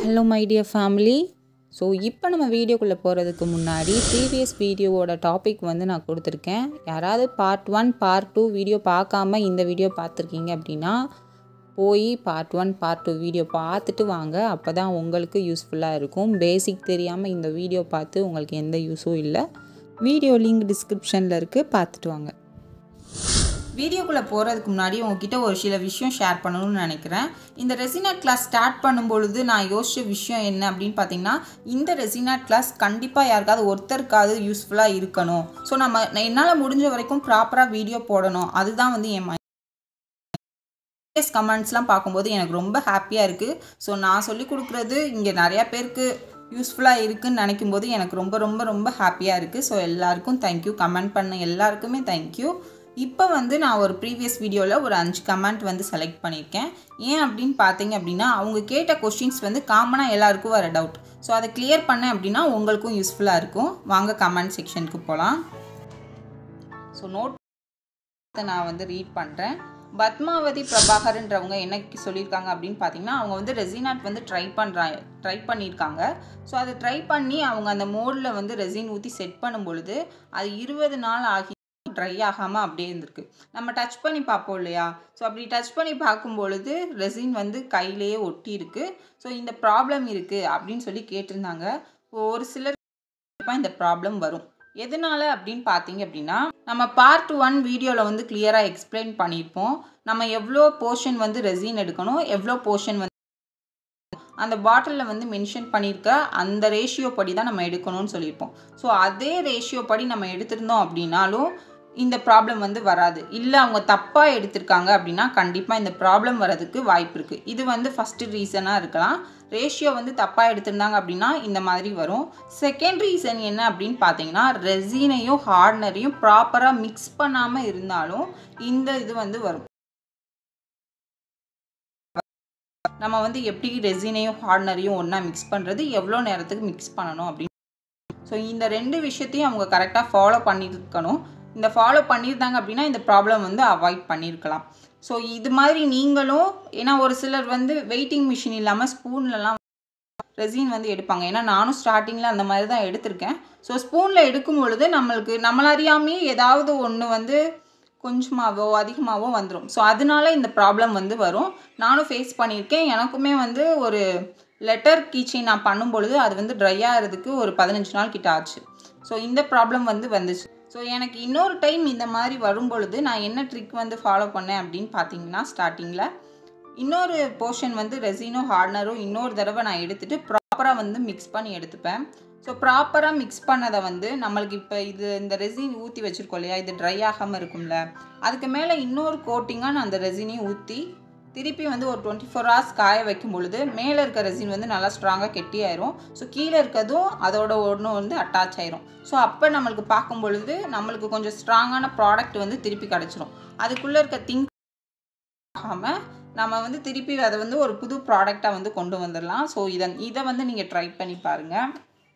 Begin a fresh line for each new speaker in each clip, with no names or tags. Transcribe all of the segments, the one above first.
hello my dear family so இப்போ நம்ம வீடியோக்குள்ளே போகிறதுக்கு முன்னாடி ப்ரீவியஸ் வீடியோவோட டாபிக் வந்து நான் கொடுத்துருக்கேன் யாராவது part one part two video பார்க்காம இந்த வீடியோ பார்த்துருக்கீங்க அப்படின்னா போய் part one part two video பார்த்துட்டு வாங்க அப்போ தான் உங்களுக்கு யூஸ்ஃபுல்லாக இருக்கும் பேசிக் தெரியாமல் இந்த வீடியோ பார்த்து உங்களுக்கு எந்த யூஸும் இல்லை வீடியோ லிங்க் டிஸ்கிரிப்ஷனில் இருக்குது பார்த்துட்டு வாங்க வீடியோக்குள்ளே போகிறதுக்கு முன்னாடி உங்ககிட்ட ஒரு சில விஷயம் ஷேர் பண்ணணும்னு நினைக்கிறேன் இந்த ரெசினாட் கிளாஸ் ஸ்டார்ட் பண்ணும்பொழுது நான் யோசிச்ச விஷயம் என்ன அப்படின்னு பார்த்தீங்கன்னா இந்த ரெசினாட் கிளாஸ் கண்டிப்பாக யாருக்காவது ஒருத்தருக்காவது யூஸ்ஃபுல்லாக இருக்கணும் ஸோ நம்ம நான் என்னால் முடிஞ்ச வரைக்கும் ப்ராப்பராக வீடியோ போடணும் அதுதான் வந்து என் கமெண்ட்ஸ்லாம் பார்க்கும்போது எனக்கு ரொம்ப ஹாப்பியாக இருக்குது ஸோ நான் சொல்லி கொடுக்குறது இங்கே நிறையா பேருக்கு யூஸ்ஃபுல்லாக இருக்குன்னு நினைக்கும் போது எனக்கு ரொம்ப ரொம்ப ரொம்ப ஹாப்பியாக இருக்குது ஸோ எல்லாருக்கும் தேங்க்யூ கமெண்ட் பண்ண எல்லாருக்குமே தேங்க்யூ இப்போ வந்து நான் ஒரு ப்ரீவியஸ் வீடியோவில் ஒரு அஞ்சு கமெண்ட் வந்து செலக்ட் பண்ணியிருக்கேன் ஏன் அப்படின்னு பார்த்தீங்க அப்படின்னா அவங்க கேட்ட கொஷின்ஸ் வந்து காமனாக எல்லாருக்கும் வர டவுட் ஸோ அதை கிளியர் பண்ணேன் அப்படின்னா உங்களுக்கும் யூஸ்ஃபுல்லாக இருக்கும் வாங்க கமெண்ட் செக்ஷனுக்கு போகலாம் ஸோ நோட் நான் வந்து ரீட் பண்ணுறேன் பத்மாவதி பிரபாகர்ன்றவங்க என்ன சொல்லியிருக்காங்க அப்படின்னு பார்த்தீங்கன்னா அவங்க வந்து ரெசினாட் வந்து ட்ரை பண்ணுறாங்க ட்ரை பண்ணியிருக்காங்க ஸோ அதை ட்ரை பண்ணி அவங்க அந்த மோடில் வந்து ரெசின் ஊற்றி செட் பண்ணும் பொழுது அது இருபது நாள் ஆகி ட்ரை ஆகாமல் அப்படியே இருந்திருக்கு நம்ம டச் பண்ணி பார்ப்போம் இல்லையா ஸோ அப்படி டச் பண்ணி பார்க்கும் பொழுது ரெசின் வந்து கையிலேயே ஒட்டி இருக்கு ஸோ இந்த ப்ராப்ளம் இருக்குது அப்படின்னு சொல்லி கேட்டிருந்தாங்க ஒரு சிலர் இந்த ப்ராப்ளம் வரும் எதனால அப்படின்னு பார்த்தீங்க அப்படின்னா நம்ம பார்ட் ஒன் வீடியோவில் வந்து கிளியராக எக்ஸ்பிளைன் பண்ணியிருப்போம் நம்ம எவ்வளோ போர்ஷன் வந்து ரெசின் எடுக்கணும் எவ்வளோ போர்ஷன் வந்து அந்த பாட்டிலில் வந்து மென்ஷன் பண்ணியிருக்க அந்த ரேஷியோ படி தான் நம்ம எடுக்கணும்னு சொல்லியிருப்போம் ஸோ அதே ரேஷியோ படி நம்ம எடுத்திருந்தோம் அப்படின்னாலும் இந்த ப்ராப்ளம் வந்து வராது இல்லை அவங்க தப்பாக எடுத்திருக்காங்க அப்படின்னா கண்டிப்பாக இந்த ப்ராப்ளம் வரதுக்கு வாய்ப்பு இருக்குது இது வந்து ஃபஸ்ட்டு ரீசனாக இருக்கலாம் ரேஷியோ வந்து தப்பாக எடுத்திருந்தாங்க அப்படின்னா இந்த மாதிரி வரும் செகண்ட் ரீசன் என்ன அப்படின்னு பார்த்தீங்கன்னா ரெசினையும் ஹார்ட்னரையும் ப்ராப்பராக மிக்ஸ் பண்ணாமல் இருந்தாலும் இந்த இது வந்து வரும் நம்ம வந்து எப்படி ரெசினையும் ஹார்ட்னரையும் ஒன்றா மிக்ஸ் பண்ணுறது எவ்வளோ நேரத்துக்கு மிக்ஸ் பண்ணணும் அப்படின்னு ஸோ இந்த ரெண்டு விஷயத்தையும் அவங்க கரெக்டாக ஃபாலோ பண்ணியிருக்கணும் இந்த ஃபாலோ பண்ணியிருந்தாங்க அப்படின்னா இந்த ப்ராப்ளம் வந்து அவாய்ட் பண்ணியிருக்கலாம் ஸோ இது மாதிரி நீங்களும் ஏன்னா ஒரு சிலர் வந்து வெயிட்டிங் மிஷின் இல்லாமல் ஸ்பூன்லலாம் ரெசின் வந்து எடுப்பாங்க ஏன்னா நானும் ஸ்டார்டிங்கில் அந்த மாதிரி தான் எடுத்திருக்கேன் ஸோ ஸ்பூனில் எடுக்கும் பொழுது நம்மளுக்கு நம்மளறியாமே ஏதாவது ஒன்று வந்து கொஞ்சமாகவோ அதிகமாகவோ வந்துடும் ஸோ அதனால இந்த ப்ராப்ளம் வந்து வரும் நானும் ஃபேஸ் பண்ணியிருக்கேன் எனக்குமே வந்து ஒரு லெட்டர் கீச்சை நான் பண்ணும் பொழுது அது வந்து ட்ரை ஆகிறதுக்கு ஒரு பதினஞ்சு நாள் கிட்ட ஆச்சு ஸோ இந்த ப்ராப்ளம் வந்து வந்துச்சு ஸோ எனக்கு இன்னொரு டைம் இந்த மாதிரி வரும் பொழுது நான் என்ன ட்ரிக் வந்து ஃபாலோ பண்ணேன் அப்படின்னு பார்த்தீங்கன்னா ஸ்டார்டிங்கில் இன்னொரு போர்ஷன் வந்து ரெசினும் ஹார்ட்னரும் இன்னொரு தடவை நான் எடுத்துகிட்டு ப்ராப்பராக வந்து மிக்ஸ் பண்ணி எடுத்துப்பேன் ஸோ ப்ராப்பராக மிக்ஸ் பண்ணதை வந்து நம்மளுக்கு இப்போ இது இந்த ரெசின் ஊற்றி வச்சுருக்கோம் இல்லையா இது ட்ரை ஆகாமல் இருக்கும்ல அதுக்கு மேலே இன்னொரு கோட்டிங்காக நான் அந்த ரெசினையும் ஊற்றி திருப்பி வந்து ஒரு டுவெண்ட்டி ஃபோர் ஹவர்ஸ் காய வைக்கும் பொழுது மேலே இருக்க ரெசின் வந்து நல்லா ஸ்ட்ராங்காக கெட்டியாயிரும் ஸோ கீழே இருக்கிறதும் அதோட ஒன்றும் வந்து அட்டாச் ஆயிரும் ஸோ அப்போ நம்மளுக்கு பார்க்கும் பொழுது நம்மளுக்கு கொஞ்சம் ஸ்ட்ராங்கான ப்ராடக்ட் வந்து திருப்பி கிடச்சிரும் அதுக்குள்ளே இருக்க திங்க் ஆகாமல் நம்ம வந்து திருப்பி அதை வந்து ஒரு புது ப்ராடக்டாக வந்து கொண்டு வந்துடலாம் ஸோ இதை இதை வந்து நீங்கள் ட்ரை பண்ணி பாருங்கள்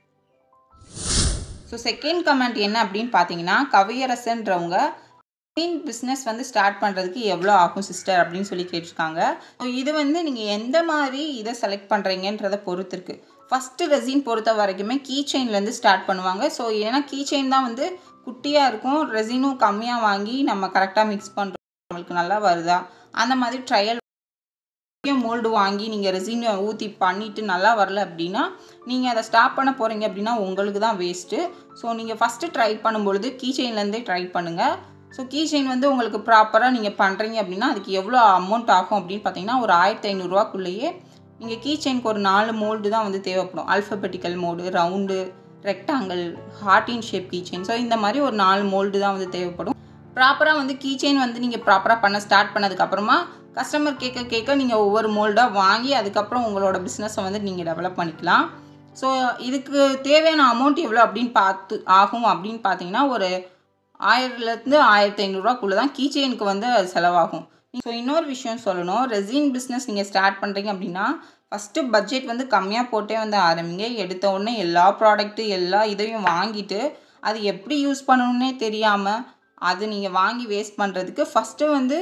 ஸோ செகண்ட் கமெண்ட் என்ன அப்படின்னு பார்த்தீங்கன்னா கவியரசன்றவங்க மீன் பிஸ்னஸ் வந்து ஸ்டார்ட் பண்ணுறதுக்கு எவ்வளோ ஆகும் சிஸ்டர் அப்படின்னு சொல்லி கேட்டிருக்காங்க ஸோ இது வந்து நீங்கள் எந்த மாதிரி இதை செலக்ட் பண்ணுறீங்கன்றதை பொறுத்து இருக்குது ஃபஸ்ட்டு ரெசின் பொறுத்த வரைக்குமே கீ செயின்லேருந்து ஸ்டார்ட் பண்ணுவாங்க ஸோ ஏன்னா கீ செயின் தான் வந்து குட்டியாக இருக்கும் ரெசினும் கம்மியாக வாங்கி நம்ம கரெக்டாக மிக்ஸ் பண்ணுறோம் நம்மளுக்கு நல்லா வருதா அந்த மாதிரி ட்ரையல் மோல்டு வாங்கி நீங்கள் ரெசினை ஊற்றி பண்ணிவிட்டு நல்லா வரல அப்படின்னா நீங்கள் அதை ஸ்டாப் பண்ண போகிறீங்க அப்படின்னா உங்களுக்கு தான் வேஸ்ட்டு ஸோ நீங்கள் ஃபஸ்ட்டு ட்ரை பண்ணும்பொழுது கீ செயின்லேருந்தே ட்ரை பண்ணுங்கள் ஸோ கீ செயின் வந்து உங்களுக்கு ப்ராப்பராக நீங்கள் பண்ணுறீங்க அப்படின்னா அதுக்கு எவ்வளோ அமௌண்ட் ஆகும் அப்படின்னு பார்த்தீங்கன்னா ஒரு ஆயிரத்தி ஐநூறுரூவாக்குள்ளேயே நீங்கள் கீ செயின்க்கு ஒரு நாலு மோல்டு தான் வந்து தேவைப்படும் அல்ஃபபெட்டிக்கல் மோடு ரவுண்டு ரெக்டாங்கிள் ஹார்டின் ஷேப் கீ செயின் ஸோ இந்த மாதிரி ஒரு நாலு மோல்டு தான் வந்து தேவைப்படும் ப்ராப்பராக வந்து கீ செயின் வந்து நீங்கள் ப்ராப்பராக பண்ண ஸ்டார்ட் பண்ணதுக்கப்புறமா கஸ்டமர் கேட்க கேட்க நீங்கள் ஒவ்வொரு மோல்டாக வாங்கி அதுக்கப்புறம் உங்களோட பிஸ்னஸை வந்து நீங்கள் டெவலப் பண்ணிக்கலாம் ஸோ இதுக்கு தேவையான அமௌண்ட் எவ்வளோ அப்படின்னு பார்த்து ஆகும் அப்படின்னு பார்த்தீங்கன்னா ஒரு ஆயிரத்துலேருந்து ஆயிரத்தி ஐநூறுரூவாக்குள்ளே தான் கீ செயினுக்கு வந்து அது செலவாகும் ஸோ இன்னொரு விஷயம் சொல்லணும் ரெசின் பிஸ்னஸ் நீங்கள் ஸ்டார்ட் பண்ணுறீங்க அப்படின்னா ஃபஸ்ட்டு பட்ஜெட் வந்து கம்மியாக போட்டே வந்து ஆரம்பிங்க எடுத்த உடனே எல்லா ப்ராடக்ட்டு எல்லா இதையும் வாங்கிட்டு அது எப்படி யூஸ் பண்ணணுன்னே தெரியாமல் அது நீங்கள் வாங்கி வேஸ்ட் பண்ணுறதுக்கு ஃபஸ்ட்டு வந்து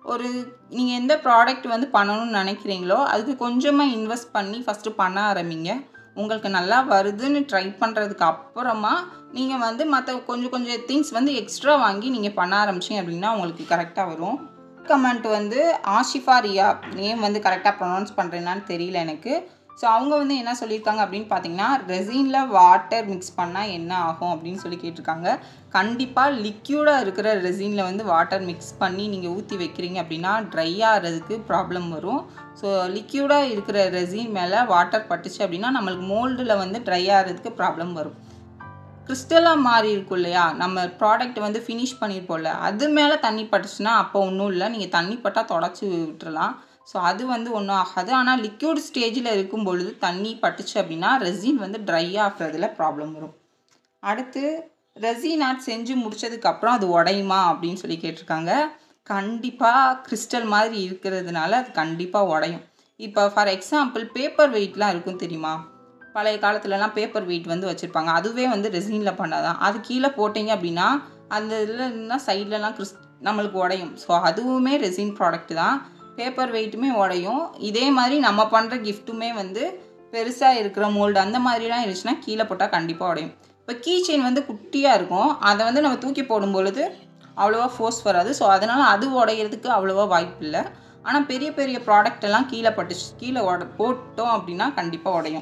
ஒரு நீங்கள் எந்த ப்ராடக்ட் வந்து பண்ணணும்னு நினைக்கிறீங்களோ அதுக்கு கொஞ்சமாக இன்வெஸ்ட் பண்ணி ஃபஸ்ட்டு பண்ண ஆரம்பிங்க உங்களுக்கு நல்லா வருதுன்னு ட்ரை பண்ணுறதுக்கு அப்புறமா நீங்கள் வந்து மற்ற கொஞ்சம் கொஞ்சம் திங்ஸ் வந்து எக்ஸ்ட்ரா வாங்கி நீங்கள் பண்ண ஆரம்பிச்சிங்க அப்படின்னா உங்களுக்கு கரெக்டாக வரும் கமெண்ட் வந்து ஆஷிஃபா ரியா நேம் வந்து கரெக்டாக ப்ரொனவுன்ஸ் பண்ணுறேன்னான்னு தெரியல எனக்கு ஸோ அவங்க வந்து என்ன சொல்லியிருக்காங்க அப்படின்னு பார்த்தீங்கன்னா ரெசினில் வாட்டர் மிக்ஸ் பண்ணால் என்ன ஆகும் அப்படின்னு சொல்லி கேட்டிருக்காங்க கண்டிப்பாக லிக்யூடாக இருக்கிற ரெசினில் வந்து வாட்டர் மிக்ஸ் பண்ணி நீங்கள் ஊற்றி வைக்கிறீங்க அப்படின்னா ட்ரை ஆகிறதுக்கு ப்ராப்ளம் வரும் ஸோ லிக்யூடாக இருக்கிற ரெசின் மேலே வாட்டர் பட்டுச்சு அப்படின்னா நம்மளுக்கு மோல்டில் வந்து ட்ரை ஆகிறதுக்கு ப்ராப்ளம் வரும் கிறிஸ்டலாக மாறி இருக்கும் இல்லையா நம்ம ப்ராடக்ட் வந்து ஃபினிஷ் பண்ணியிருப்போம்ல அது மேலே தண்ணி பட்டுச்சுன்னா அப்போ ஒன்றும் இல்லை நீங்கள் தண்ணி பட்டால் தொடச்சி விட்டுறலாம் ஸோ அது வந்து ஒன்றும் ஆகாது ஆனால் லிக்யூட் ஸ்டேஜில் இருக்கும் பொழுது தண்ணி பட்டுச்சு அப்படின்னா ரெசின் வந்து ட்ரை ஆகிறதுல ப்ராப்ளம் வரும் அடுத்து ரெசின் ஆர்ட் செஞ்சு முடிச்சதுக்கப்புறம் அது உடையுமா அப்படின்னு சொல்லி கேட்டிருக்காங்க கண்டிப்பாக கிறிஸ்டல் மாதிரி இருக்கிறதுனால அது கண்டிப்பாக உடையும் இப்போ ஃபார் எக்ஸாம்பிள் பேப்பர் வெயிட்லாம் இருக்கும் தெரியுமா பழைய காலத்துலலாம் பேப்பர் வெயிட் வந்து வச்சுருப்பாங்க அதுவே வந்து ரெசினில் பண்ணாதான் அது கீழே போட்டிங்க அப்படின்னா அந்த இதில் இருந்தால் சைட்லலாம் கிறிஸ் நம்மளுக்கு உடையும் ஸோ அதுவுமே ரெசின் ப்ராடக்ட் தான் பேப்பர் வெயிட்டுமே உடையும் இதே மாதிரி நம்ம பண்ணுற கிஃப்ட்டுமே வந்து பெருசாக இருக்கிற மோல்டு அந்த மாதிரிலாம் இருந்துச்சுன்னா கீழே போட்டால் கண்டிப்பாக உடையும் இப்போ கீ செயின் வந்து குட்டியாக இருக்கும் அதை வந்து நம்ம தூக்கி போடும் பொழுது அவ்வளோவா ஃபோர்ஸ் வராது ஸோ அதனால் அது உடையிறதுக்கு அவ்வளோவா வாய்ப்பு இல்லை ஆனால் பெரிய பெரிய ப்ராடக்ட் எல்லாம் கீழே பட்டுச்சு கீழே உட போட்டோம் அப்படின்னா கண்டிப்பாக உடையும்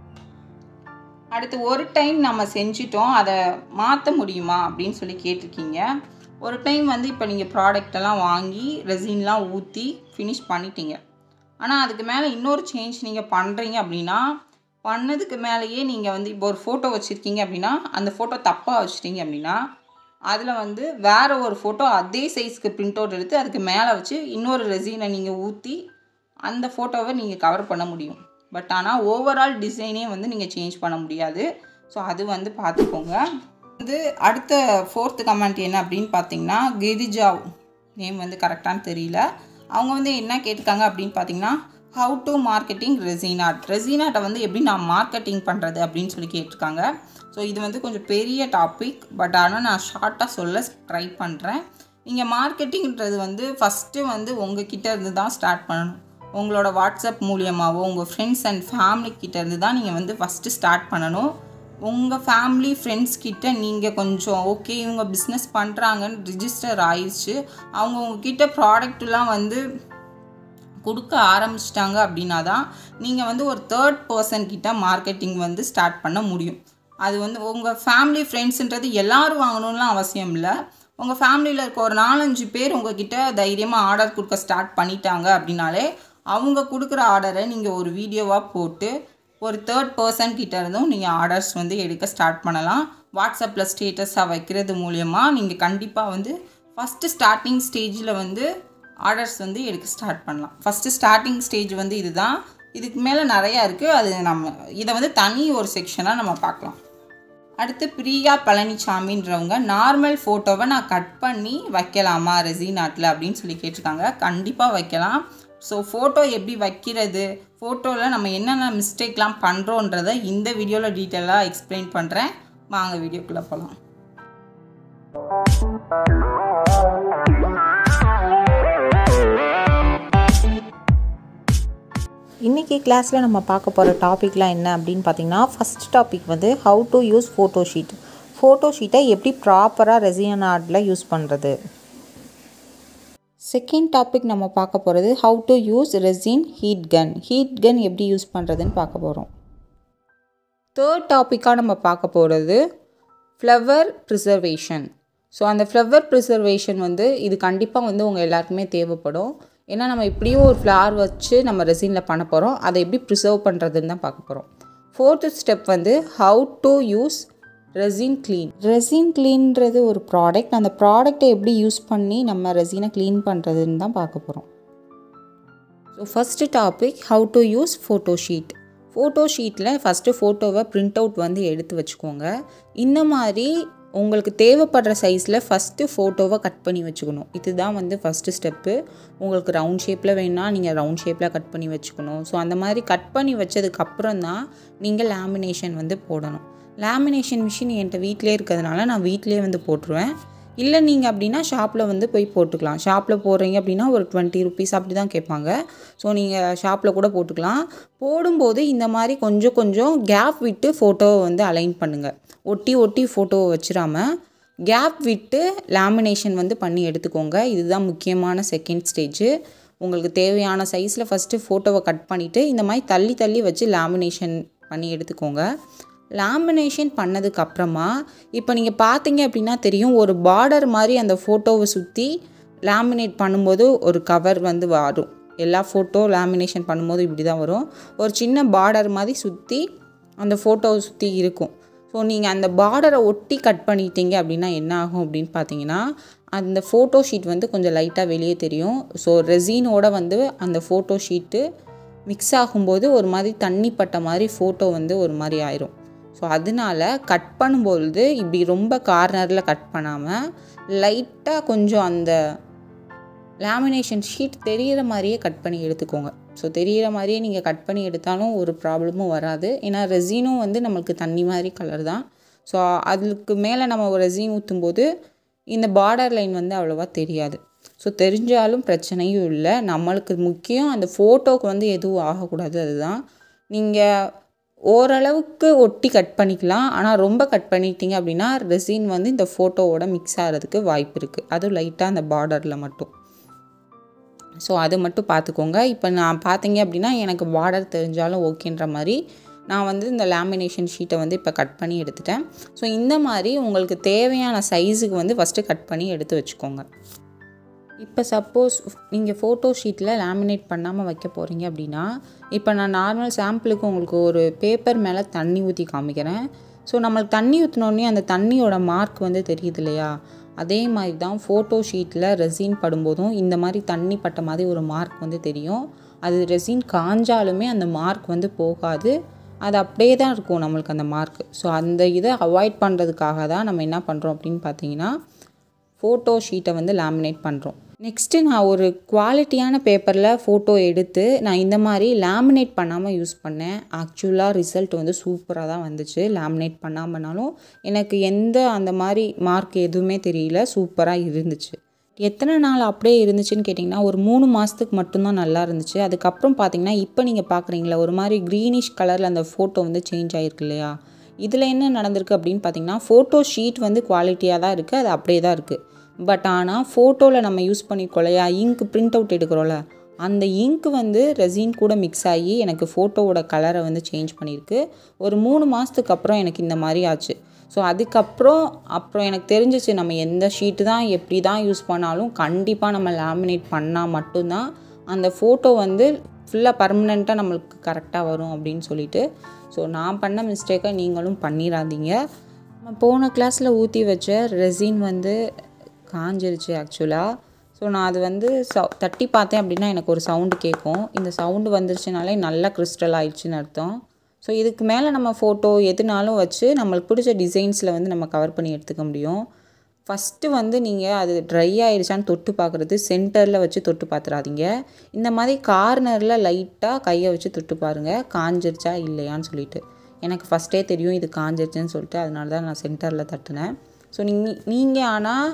அடுத்து ஒரு டைம் நம்ம செஞ்சிட்டோம் அதை மாற்ற முடியுமா அப்படின்னு சொல்லி கேட்டிருக்கீங்க ஒரு டைம் வந்து இப்போ நீங்கள் ப்ராடக்டெல்லாம் வாங்கி ரெசின்லாம் ஊற்றி ஃபினிஷ் பண்ணிட்டீங்க ஆனால் அதுக்கு மேலே இன்னொரு சேஞ்ச் நீங்கள் பண்ணுறீங்க அப்படின்னா பண்ணதுக்கு மேலேயே நீங்கள் வந்து இப்போ ஒரு ஃபோட்டோ வச்சுருக்கீங்க அப்படின்னா அந்த ஃபோட்டோ தப்பாக வச்சுட்டீங்க அப்படின்னா அதில் வந்து வேறு ஒரு ஃபோட்டோ அதே சைஸ்க்கு பிரிண்ட் அவுட் எடுத்து அதுக்கு மேலே வச்சு இன்னொரு ரெசினை நீங்கள் ஊற்றி அந்த ஃபோட்டோவை நீங்கள் கவர் பண்ண முடியும் பட் ஆனால் ஓவரால் டிசைனே வந்து நீங்கள் சேஞ்ச் பண்ண முடியாது ஸோ அது வந்து பார்த்துக்கோங்க இது அடுத்த ஃபோர்த்து கமெண்ட் என்ன அப்படின்னு பார்த்தீங்கன்னா கிரிஜாவ் நேம் வந்து கரெக்டானு தெரியல அவங்க வந்து என்ன கேட்டிருக்காங்க அப்படின்னு பார்த்தீங்கன்னா ஹவு டு மார்க்கெட்டிங் ரெசினாட் ரெசினாட்டை வந்து எப்படி நான் மார்க்கெட்டிங் பண்ணுறது அப்படின்னு சொல்லி கேட்டிருக்காங்க ஸோ இது வந்து கொஞ்சம் பெரிய டாபிக் பட் ஆனால் நான் ஷார்ட்டாக சொல்ல ட்ரை பண்ணுறேன் நீங்கள் மார்க்கெட்டிங்கிறது வந்து ஃபஸ்ட்டு வந்து உங்கள் கிட்ட இருந்து தான் ஸ்டார்ட் பண்ணணும் உங்களோட வாட்ஸ்அப் மூலியமாகவோ உங்கள் ஃப்ரெண்ட்ஸ் அண்ட் ஃபேமிலி கிட்ட இருந்து தான் நீங்கள் வந்து ஃபஸ்ட்டு ஸ்டார்ட் பண்ணணும் உங்கள் ஃபேமிலி ஃப்ரெண்ட்ஸ் கிட்ட நீங்கள் கொஞ்சம் ஓகே இவங்க பிஸ்னஸ் பண்ணுறாங்கன்னு ரிஜிஸ்டர் ஆயிடுச்சு அவங்க உங்ககிட்ட ப்ராடக்ட்லாம் வந்து கொடுக்க ஆரம்பிச்சிட்டாங்க அப்படின்னா தான் நீங்கள் வந்து ஒரு தேர்ட் பர்சன் கிட்ட மார்க்கெட்டிங் வந்து ஸ்டார்ட் பண்ண முடியும் அது வந்து உங்கள் ஃபேமிலி ஃப்ரெண்ட்ஸுன்றது எல்லோரும் வாங்கணும்லாம் அவசியம் இல்லை உங்கள் ஃபேமிலியில் இருக்க ஒரு நாலஞ்சு பேர் உங்ககிட்ட தைரியமாக ஆர்டர் கொடுக்க ஸ்டார்ட் பண்ணிட்டாங்க அப்படின்னாலே அவங்க கொடுக்குற ஆர்டரை நீங்கள் ஒரு வீடியோவாக போட்டு ஒரு தேர்ட் பர்சன் கிட்ட இருந்தும் நீங்கள் ஆர்டர்ஸ் வந்து எடுக்க ஸ்டார்ட் பண்ணலாம் வாட்ஸ்அப்பில் ஸ்டேட்டஸாக வைக்கிறது மூலியமாக நீங்கள் கண்டிப்பாக வந்து ஃபஸ்ட்டு ஸ்டார்டிங் ஸ்டேஜில் வந்து ஆர்டர்ஸ் வந்து எடுக்க ஸ்டார்ட் பண்ணலாம் ஃபஸ்ட்டு ஸ்டார்டிங் ஸ்டேஜ் வந்து இதுதான் இதுக்கு மேலே நிறையா இருக்குது அது நம்ம இதை வந்து தனி ஒரு செக்ஷனாக நம்ம பார்க்கலாம் அடுத்து பிரியா பழனிசாமின்றவங்க நார்மல் ஃபோட்டோவை நான் கட் பண்ணி வைக்கலாமா ரெசினாட்டில் அப்படின்னு சொல்லி கேட்டிருக்காங்க கண்டிப்பாக வைக்கலாம் ஸோ ஃபோட்டோ எப்படி வைக்கிறது ஃபோட்டோவில் நம்ம என்னென்ன மிஸ்டேக்லாம் பண்ணுறோன்றதை இந்த வீடியோவில் டீட்டெயிலாக எக்ஸ்பிளைன் பண்ணுறேன் வாங்க வீடியோக்குள்ளே போகலாம்
இன்றைக்கி கிளாஸில் நம்ம பார்க்க போகிற டாபிக்லாம் என்ன அப்படின்னு பார்த்தீங்கன்னா ஃபஸ்ட் டாபிக் வந்து how to use photo sheet photo ஷீட்டை எப்படி ப்ராப்பராக ரெசியன் ஆர்ட்டில் யூஸ் பண்ணுறது செகண்ட் டாபிக் நம்ம பார்க்க போகிறது how to use resin heat gun heat gun எப்படி யூஸ் பண்ணுறதுன்னு பார்க்க போகிறோம் தேர்ட் டாப்பிக்காக நம்ம பார்க்க போகிறது ஃப்ளவர் ப்ரிசர்வேஷன் ஸோ அந்த ஃப்ளவர் ப்ரிசர்வேஷன் வந்து இது கண்டிப்பாக வந்து உங்கள் எல்லாருக்குமே தேவைப்படும் ஏன்னா நம்ம இப்படியும் ஒரு ஃப்ளவர் வச்சு நம்ம ரெசினில் பண்ண போகிறோம் அதை எப்படி ப்ரிசர்வ் பண்ணுறதுன்னு தான் பார்க்க போகிறோம் ஃபோர்த்து ஸ்டெப் வந்து how to use resin clean resin க்ளீன்றது ஒரு ப்ராடக்ட் அந்த ப்ராடக்ட்டை எப்படி யூஸ் பண்ணி நம்ம ரெசினை க்ளீன் பண்ணுறதுன்னு தான் பார்க்க போகிறோம் so first topic how to use photo sheet photo ஷீட்டில் ஃபஸ்ட்டு ஃபோட்டோவை பிரிண்ட் அவுட் வந்து எடுத்து வச்சுக்கோங்க இந்த மாதிரி உங்களுக்கு தேவைப்படுற சைஸில் ஃபஸ்ட்டு ஃபோட்டோவை கட் பண்ணி வச்சுக்கணும் இதுதான் வந்து ஃபஸ்ட்டு ஸ்டெப்பு உங்களுக்கு ரவுண்ட் ஷேப்பில் வேணால் நீங்கள் ரவுண்ட் ஷேப்பில் கட் பண்ணி வச்சுக்கணும் ஸோ அந்த மாதிரி கட் பண்ணி வச்சதுக்கப்புறம் தான் நீங்கள் லேமினேஷன் வந்து போடணும் லேமினேஷன் மிஷின் என்கிட்ட வீட்டிலே இருக்கிறதுனால நான் வீட்டிலே வந்து போட்டுருவேன் இல்லை நீங்கள் அப்படின்னா ஷாப்பில் வந்து போய் போட்டுக்கலாம் ஷாப்பில் போடுறீங்க அப்படின்னா ஒரு டுவெண்ட்டி ருபீஸ் அப்படி தான் கேட்பாங்க ஸோ நீங்கள் ஷாப்பில் கூட போட்டுக்கலாம் போடும்போது இந்த மாதிரி கொஞ்சம் கொஞ்சம் கேப் விட்டு ஃபோட்டோவை வந்து அலைன் பண்ணுங்கள் ஒட்டி ஒட்டி ஃபோட்டோவை வச்சிடாமல் கேப் விட்டு லேமினேஷன் வந்து பண்ணி எடுத்துக்கோங்க இதுதான் முக்கியமான செகண்ட் ஸ்டேஜு உங்களுக்கு தேவையான சைஸில் ஃபஸ்ட்டு ஃபோட்டோவை கட் பண்ணிவிட்டு இந்த மாதிரி தள்ளி தள்ளி வச்சு லேமினேஷன் பண்ணி எடுத்துக்கோங்க லேமினேஷன் பண்ணதுக்கு அப்புறமா இப்போ நீங்கள் பார்த்தீங்க அப்படின்னா தெரியும் ஒரு பார்டர் மாதிரி அந்த ஃபோட்டோவை சுற்றி லேமினேட் பண்ணும்போது ஒரு கவர் வந்து வரும் எல்லா ஃபோட்டோ லேமினேஷன் பண்ணும்போது இப்படி தான் வரும் ஒரு சின்ன பார்டர் மாதிரி சுற்றி அந்த ஃபோட்டோவை சுற்றி இருக்கும் ஸோ நீங்கள் அந்த பார்டரை ஒட்டி கட் பண்ணிட்டீங்க அப்படின்னா என்ன ஆகும் அப்படின்னு பார்த்தீங்கன்னா அந்த ஃபோட்டோ ஷீட் வந்து கொஞ்சம் லைட்டாக வெளியே தெரியும் ஸோ ரெசீனோட வந்து அந்த ஃபோட்டோ ஷீட்டு மிக்ஸ் ஆகும்போது ஒரு மாதிரி தண்ணி பட்ட மாதிரி ஃபோட்டோ வந்து ஒரு மாதிரி ஆயிரும் ஸோ அதனால கட் பண்ணும்பொழுது இப்படி ரொம்ப கார்னரில் கட் பண்ணாமல் லைட்டாக கொஞ்சம் அந்த லேமினேஷன் ஷீட் தெரிகிற மாதிரியே கட் பண்ணி எடுத்துக்கோங்க ஸோ தெரிகிற மாதிரியே நீங்கள் கட் பண்ணி எடுத்தாலும் ஒரு ப்ராப்ளமும் வராது ஏன்னா ரெசினும் வந்து நம்மளுக்கு தண்ணி மாதிரி கலர் தான் ஸோ அதுக்கு மேலே நம்ம ஒரு ரெசின் ஊற்றும்போது இந்த பார்டர் லைன் வந்து அவ்வளோவா தெரியாது ஸோ தெரிஞ்சாலும் பிரச்சனையும் இல்லை நம்மளுக்கு முக்கியம் அந்த ஃபோட்டோவுக்கு வந்து எதுவும் ஆகக்கூடாது அதுதான் நீங்கள் ஓரளவுக்கு ஒட்டி கட் பண்ணிக்கலாம் ஆனால் ரொம்ப கட் பண்ணிட்டீங்க அப்படின்னா ரெசின் வந்து இந்த ஃபோட்டோவோட மிக்ஸ் ஆகிறதுக்கு வாய்ப்பு இருக்குது அதுவும் லைட்டாக அந்த பார்டரில் மட்டும் ஸோ அது மட்டும் பார்த்துக்கோங்க இப்போ நான் பார்த்தீங்க அப்படின்னா எனக்கு பார்டர் தெரிஞ்சாலும் ஓகேன்ற மாதிரி நான் வந்து இந்த லேமினேஷன் ஷீட்டை வந்து இப்போ கட் பண்ணி எடுத்துட்டேன் ஸோ இந்த மாதிரி உங்களுக்கு தேவையான சைஸுக்கு வந்து ஃபஸ்ட்டு கட் பண்ணி எடுத்து வச்சுக்கோங்க இப்போ சப்போஸ் நீங்கள் ஃபோட்டோ ஷீட்டில் லேமினேட் பண்ணாமல் வைக்க போகிறீங்க அப்படின்னா இப்போ நான் நார்மல் சாம்பிளுக்கு உங்களுக்கு ஒரு பேப்பர் மேலே தண்ணி ஊற்றி காமிக்கிறேன் ஸோ நம்மளுக்கு தண்ணி ஊற்றினோடனே அந்த தண்ணியோட மார்க் வந்து தெரியுது இல்லையா அதே மாதிரி தான் ஃபோட்டோ ஷீட்டில் ரெசின் படும்போதும் இந்த மாதிரி தண்ணி பட்ட மாதிரி ஒரு மார்க் வந்து தெரியும் அது ரெசின் காஞ்சாலுமே அந்த மார்க் வந்து போகாது அது அப்படியே தான் இருக்கும் நம்மளுக்கு அந்த மார்க் ஸோ அந்த இதை அவாய்ட் பண்ணுறதுக்காக தான் நம்ம என்ன பண்ணுறோம் அப்படின்னு பார்த்தீங்கன்னா ஃபோட்டோ ஷீட்டை வந்து லேமினேட் பண்ணுறோம் நெக்ஸ்ட்டு நான் ஒரு குவாலிட்டியான பேப்பரில் ஃபோட்டோ எடுத்து நான் இந்த மாதிரி லேமினேட் பண்ணாமல் யூஸ் பண்ணேன் ஆக்சுவலாக ரிசல்ட் வந்து சூப்பராக தான் வந்துச்சு லேமினேட் பண்ணாமனாலும் எனக்கு எந்த அந்த மாதிரி மார்க் எதுவுமே தெரியல சூப்பராக இருந்துச்சு எத்தனை நாள் அப்படியே இருந்துச்சுன்னு கேட்டிங்கன்னா ஒரு மூணு மாதத்துக்கு மட்டும்தான் நல்லா இருந்துச்சு அதுக்கப்புறம் பார்த்தீங்கன்னா இப்போ நீங்கள் பார்க்குறீங்களா ஒரு மாதிரி க்ரீனிஷ் கலரில் அந்த ஃபோட்டோ வந்து சேஞ்ச் ஆகிருக்கு இல்லையா இதில் என்ன நடந்திருக்கு அப்படின்னு பார்த்தீங்கன்னா ஃபோட்டோ ஷீட் வந்து குவாலிட்டியாக தான் இருக்குது அது அப்படியே தான் இருக்குது பட் ஆனால் ஃபோட்டோவில் நம்ம யூஸ் பண்ணி கொள்ளையா இங்க் பிரிண்ட் அவுட் எடுக்கிறோம்ல அந்த இங்க் வந்து ரெசின் கூட மிக்ஸ் ஆகி எனக்கு ஃபோட்டோவோட கலரை வந்து சேஞ்ச் பண்ணியிருக்கு ஒரு மூணு மாதத்துக்கு அப்புறம் எனக்கு இந்த மாதிரி ஆச்சு ஸோ அதுக்கப்புறம் அப்புறம் எனக்கு தெரிஞ்சிச்சு நம்ம எந்த ஷீட்டு தான் எப்படி தான் யூஸ் பண்ணாலும் கண்டிப்பாக நம்ம லேமினேட் பண்ணால் மட்டும்தான் அந்த ஃபோட்டோ வந்து ஃபுல்லாக பர்மனெண்ட்டாக நம்மளுக்கு கரெக்டாக வரும் அப்படின்னு சொல்லிட்டு ஸோ நான் பண்ண மிஸ்டேக்கை நீங்களும் பண்ணிடாதீங்க நம்ம போன கிளாஸில் ஊற்றி வச்ச ரெசின் வந்து காஞ்சிருச்சு ஆக்சுவலாக ஸோ நான் அது வந்து சவு தட்டி பார்த்தேன் அப்படின்னா எனக்கு ஒரு சவுண்டு கேட்கும் இந்த சவுண்டு வந்துருச்சுனாலே நல்லா கிறிஸ்டல் ஆயிடுச்சுன்னு அர்த்தம் ஸோ இதுக்கு மேலே நம்ம ஃபோட்டோ எதுனாலும் வச்சு நம்மளுக்கு பிடிச்ச டிசைன்ஸில் வந்து நம்ம கவர் பண்ணி எடுத்துக்க முடியும் ஃபஸ்ட்டு வந்து நீங்கள் அது ட்ரை ஆயிடுச்சான்னு தொட்டு பார்க்குறது சென்டரில் வச்சு தொட்டு பார்த்துறாதீங்க இந்த மாதிரி கார்னரில் லைட்டாக கையை வச்சு தொட்டு பாருங்கள் காஞ்சிருச்சா இல்லையான்னு சொல்லிட்டு எனக்கு ஃபஸ்ட்டே தெரியும் இது காஞ்சிருச்சுன்னு சொல்லிட்டு அதனால தான் நான் சென்டரில் தட்டினேன் ஸோ நீங்கள் நீங்கள் ஆனால்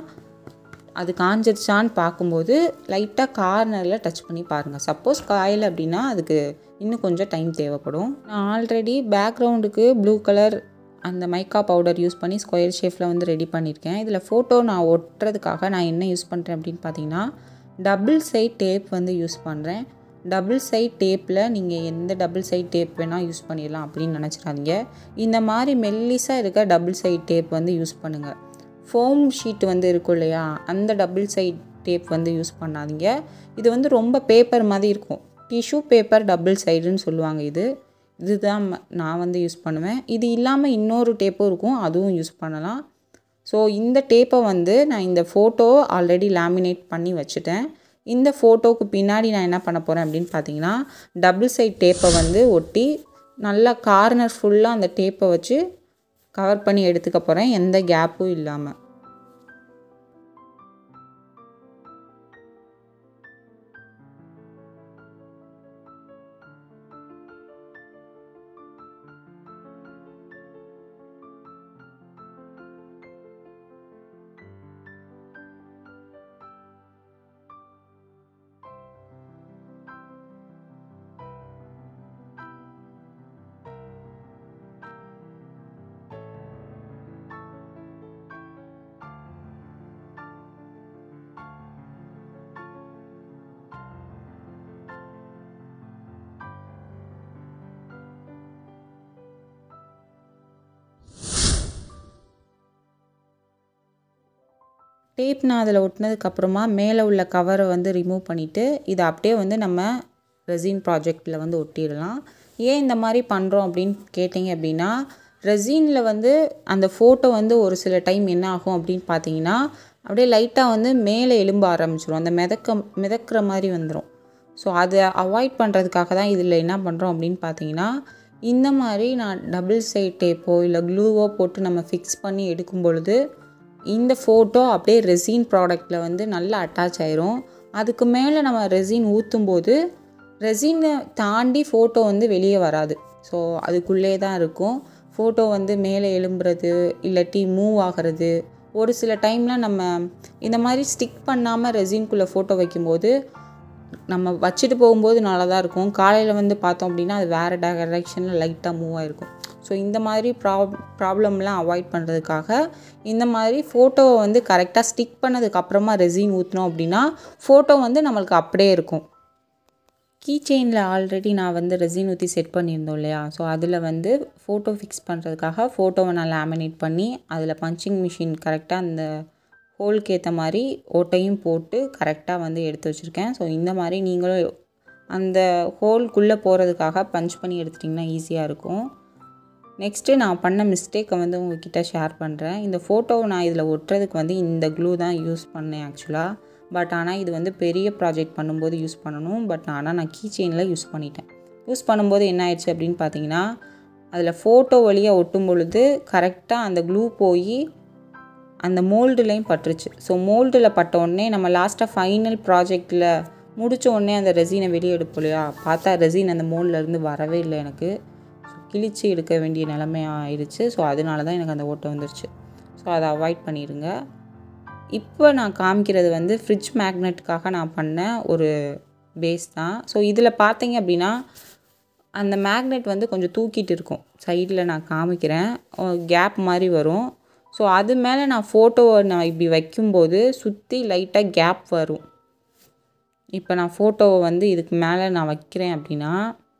அது காஞ்சிருச்சான்னு பார்க்கும்போது லைட்டாக கார்னரில் டச் பண்ணி பாருங்கள் சப்போஸ் காயலை அப்படின்னா அதுக்கு இன்னும் கொஞ்சம் டைம் தேவைப்படும் நான் ஆல்ரெடி பேக்ரவுண்டுக்கு ப்ளூ கலர் அந்த மைக்கா பவுடர் யூஸ் பண்ணி ஸ்கொயர் ஷேப்பில் வந்து ரெடி பண்ணியிருக்கேன் இதில் ஃபோட்டோ நான் ஒட்டுறதுக்காக நான் என்ன யூஸ் பண்ணுறேன் அப்படின்னு பார்த்தீங்கன்னா டபுள் சைட் டேப் வந்து யூஸ் பண்ணுறேன் டபுள் சைட் டேப்பில் நீங்கள் எந்த டபுள் சைட் டேப் வேணால் யூஸ் பண்ணிடலாம் அப்படின்னு நினச்சிடாதீங்க இந்த மாதிரி மெல்லிஸாக இருக்க டபுள் சைட் டேப் வந்து யூஸ் பண்ணுங்கள் ஃபோம் ஷீட் வந்து இருக்கும் இல்லையா அந்த டபுள் சைட் டேப் வந்து யூஸ் பண்ணாதீங்க இது வந்து ரொம்ப பேப்பர் மாதிரி இருக்கும் டிஷ்யூ பேப்பர் டபுள் சைடுன்னு சொல்லுவாங்க இது இதுதான் நான் வந்து யூஸ் பண்ணுவேன் இது இல்லாமல் இன்னொரு டேப்பும் இருக்கும் அதுவும் யூஸ் பண்ணலாம் ஸோ இந்த டேப்பை வந்து நான் இந்த ஃபோட்டோ ஆல்ரெடி லேமினேட் பண்ணி வச்சுட்டேன் இந்த ஃபோட்டோவுக்கு பின்னாடி நான் என்ன பண்ண போகிறேன் அப்படின்னு பார்த்தீங்கன்னா டபுள் சைட் டேப்பை வந்து ஒட்டி நல்லா கார்னர் ஃபுல்லாக அந்த டேப்பை வச்சு கவர் பண்ணி எடுத்துக்க போகிறேன் எந்த கேப்பும் இல்லாமல் டேப் நான் அதில் ஒட்டினதுக்கப்புறமா மேலே உள்ள கவரை வந்து ரிமூவ் பண்ணிவிட்டு இதை அப்படியே வந்து நம்ம ரெசின் ப்ராஜெக்டில் வந்து ஒட்டிடலாம் ஏன் இந்த மாதிரி பண்ணுறோம் அப்படின்னு கேட்டிங்க அப்படின்னா ரெசினில் வந்து அந்த ஃபோட்டோ வந்து ஒரு சில டைம் என்ன ஆகும் அப்படின்னு பார்த்தீங்கன்னா அப்படியே லைட்டாக வந்து மேலே எலும்ப ஆரம்பிச்சிடும் அந்த மிதக்க மிதக்கிற மாதிரி வந்துடும் ஸோ அதை அவாய்ட் பண்ணுறதுக்காக தான் இதில் என்ன பண்ணுறோம் அப்படின்னு பார்த்தீங்கன்னா இந்த மாதிரி நான் டபுள் சைட் டேப்போ இல்லை க்ளூவோ போட்டு நம்ம ஃபிக்ஸ் பண்ணி எடுக்கும் பொழுது இந்த ஃபோட்டோ அப்படியே ரெசின் ப்ராடக்டில் வந்து நல்லா அட்டாச் ஆயிரும் அதுக்கு மேலே நம்ம ரெசின் ஊற்றும் போது ரெசினை தாண்டி ஃபோட்டோ வந்து வெளியே வராது ஸோ அதுக்குள்ளே தான் இருக்கும் ஃபோட்டோ வந்து மேலே எழும்புறது இல்லாட்டி மூவ் ஆகிறது ஒரு சில டைமில் நம்ம இந்த மாதிரி ஸ்டிக் பண்ணாமல் ரெசின்குள்ளே ஃபோட்டோ வைக்கும்போது நம்ம வச்சுட்டு போகும்போது நல்லா தான் இருக்கும் காலையில் வந்து பார்த்தோம் அப்படின்னா அது வேறு டைரெக்ஷனில் லைட்டாக மூவ் ஆகிருக்கும் ஸோ இந்த மாதிரி ப்ராப் ப்ராப்ளம்லாம் அவாய்ட் பண்ணுறதுக்காக இந்த மாதிரி ஃபோட்டோவை வந்து கரெக்டாக ஸ்டிக் பண்ணதுக்கப்புறமா ரெசின் ஊற்றினோம் அப்படின்னா ஃபோட்டோ வந்து நம்மளுக்கு அப்படியே இருக்கும் கீ செயினில் ஆல்ரெடி நான் வந்து ரெசின் ஊற்றி செட் பண்ணியிருந்தோம் இல்லையா ஸோ அதில் வந்து ஃபோட்டோ ஃபிக்ஸ் பண்ணுறதுக்காக ஃபோட்டோவை நான் லேமினேட் பண்ணி அதில் பஞ்சிங் மிஷின் கரெக்டாக அந்த ஹோல்க்கு ஏற்ற மாதிரி ஓட்டையும் போட்டு கரெக்டாக வந்து எடுத்து வச்சுருக்கேன் ஸோ இந்த மாதிரி நீங்களும் அந்த ஹோல்குள்ளே போகிறதுக்காக பஞ்ச் பண்ணி எடுத்துட்டிங்கன்னா ஈஸியாக இருக்கும் நெக்ஸ்ட்டு நான் பண்ண மிஸ்டேக்கை வந்து உங்ககிட்ட ஷேர் பண்ணுறேன் இந்த ஃபோட்டோவை நான் இதில் ஒட்டுறதுக்கு வந்து இந்த க்ளூ தான் யூஸ் பண்ணேன் ஆக்சுவலாக பட் ஆனால் இது வந்து பெரிய ப்ராஜெக்ட் பண்ணும்போது யூஸ் பண்ணணும் பட் ஆனால் நான் கீ செயினில் யூஸ் பண்ணிட்டேன் யூஸ் பண்ணும்போது என்ன ஆயிடுச்சு அப்படின்னு பார்த்தீங்கன்னா அதில் ஃபோட்டோ வழியாக ஒட்டும் பொழுது கரெக்டாக அந்த க்ளூ போய் அந்த மோல்டுலேயும் பட்டுருச்சு ஸோ மோல்டில் பட்ட உடனே நம்ம லாஸ்ட்டாக ஃபைனல் ப்ராஜெக்டில் முடித்த உடனே அந்த ரெசினை வெளியே எடுப்போம் இல்லையா பார்த்தா ரெசின் அந்த மோல்ட்லேருந்து வரவே இல்லை எனக்கு ஸோ கிழிச்சு எடுக்க வேண்டிய நிலைமை ஆயிடுச்சு ஸோ அதனால தான் எனக்கு அந்த ஓட்டை வந்துருச்சு ஸோ அதை அவாய்ட் பண்ணிடுங்க இப்போ நான் காமிக்கிறது வந்து ஃப்ரிட்ஜ் மேக்னெட்டுக்காக நான் பண்ண ஒரு பேஸ் தான் ஸோ இதில் பார்த்தீங்க அப்படின்னா அந்த மேக்னெட் வந்து கொஞ்சம் தூக்கிட்டு இருக்கும் சைடில் நான் காமிக்கிறேன் கேப் மாதிரி வரும் ஸோ அது மேலே நான் ஃபோட்டோவை நான் இப்படி வைக்கும்போது சுற்றி லைட்டாக கேப் வரும் இப்போ நான் ஃபோட்டோவை வந்து இதுக்கு மேலே நான் வைக்கிறேன் அப்படின்னா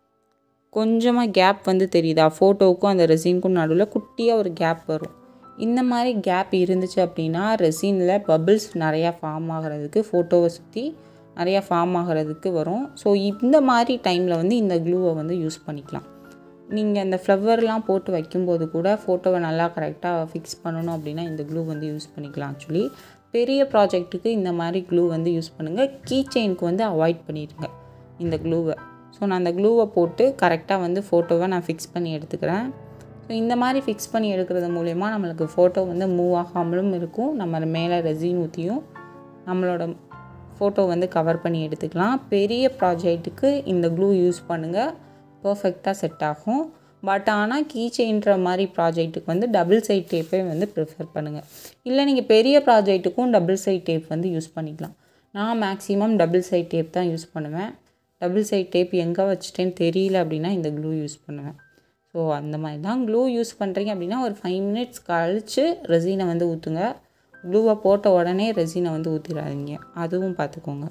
கொஞ்சமாக கேப் வந்து தெரியுதா ஃபோட்டோவுக்கும் அந்த ரெசினுக்கும் நடுவில் குட்டியாக ஒரு கேப் வரும் இந்த மாதிரி கேப் இருந்துச்சு அப்படின்னா ரெசினில் பபிள்ஸ் நிறையா ஃபார்ம் ஆகிறதுக்கு ஃபோட்டோவை சுற்றி நிறையா ஃபார்ம் ஆகிறதுக்கு வரும் ஸோ இந்த மாதிரி டைமில் வந்து இந்த க்ளூவை வந்து யூஸ் பண்ணிக்கலாம் நீங்கள் இந்த ஃப்ளவர்லாம் போட்டு வைக்கும்போது கூட ஃபோட்டோவை நல்லா கரெக்டாக ஃபிக்ஸ் பண்ணணும் அப்படின்னா இந்த க்ளூ வந்து யூஸ் பண்ணிக்கலாம் ஆக்சுவலி பெரிய ப்ராஜெக்ட்டுக்கு இந்த மாதிரி க்ளூ வந்து யூஸ் பண்ணுங்கள் கீ செயினுக்கு வந்து அவாய்ட் பண்ணிடுங்க இந்த க்ளூவை ஸோ நான் அந்த க்ளூவை போட்டு கரெக்டாக வந்து ஃபோட்டோவை நான் ஃபிக்ஸ் பண்ணி எடுத்துக்கிறேன் ஸோ இந்த மாதிரி ஃபிக்ஸ் பண்ணி எடுக்கிறது மூலயமா நம்மளுக்கு ஃபோட்டோ வந்து மூவ் ஆகாமலும் இருக்கும் நம்ம மேலே ரெசின் ஊற்றியும் நம்மளோட ஃபோட்டோ வந்து கவர் பண்ணி எடுத்துக்கலாம் பெரிய ப்ராஜெக்ட்டுக்கு இந்த க்ளூ யூஸ் பண்ணுங்கள் பர்ஃபெக்டாக செட் ஆகும் பட் ஆனால் கீ செயின்ற மாதிரி ப்ராஜெக்ட்டுக்கு வந்து டபுள் சைட் டேப்பே வந்து ப்ரிஃபர் பண்ணுங்கள் இல்லை நீங்கள் பெரிய ப்ராஜெக்ட்டுக்கும் டபுள் சைட் டேப் வந்து யூஸ் பண்ணிக்கலாம் நான் மேக்ஸிமம் டபுள் சைட் டேப் தான் யூஸ் பண்ணுவேன் டபுள் சைட் டேப் எங்கே வச்சுட்டேன்னு தெரியல அப்படின்னா இந்த க்ளூ யூஸ் பண்ணுவேன் ஸோ அந்த மாதிரி தான் க்ளூ யூஸ் பண்ணுறீங்க அப்படின்னா ஒரு ஃபைவ் மினிட்ஸ் கழித்து ரெசினை வந்து ஊற்றுங்க க்ளூவை போட்ட உடனே ரெசினை வந்து ஊற்றிடாதீங்க அதுவும் பார்த்துக்கோங்க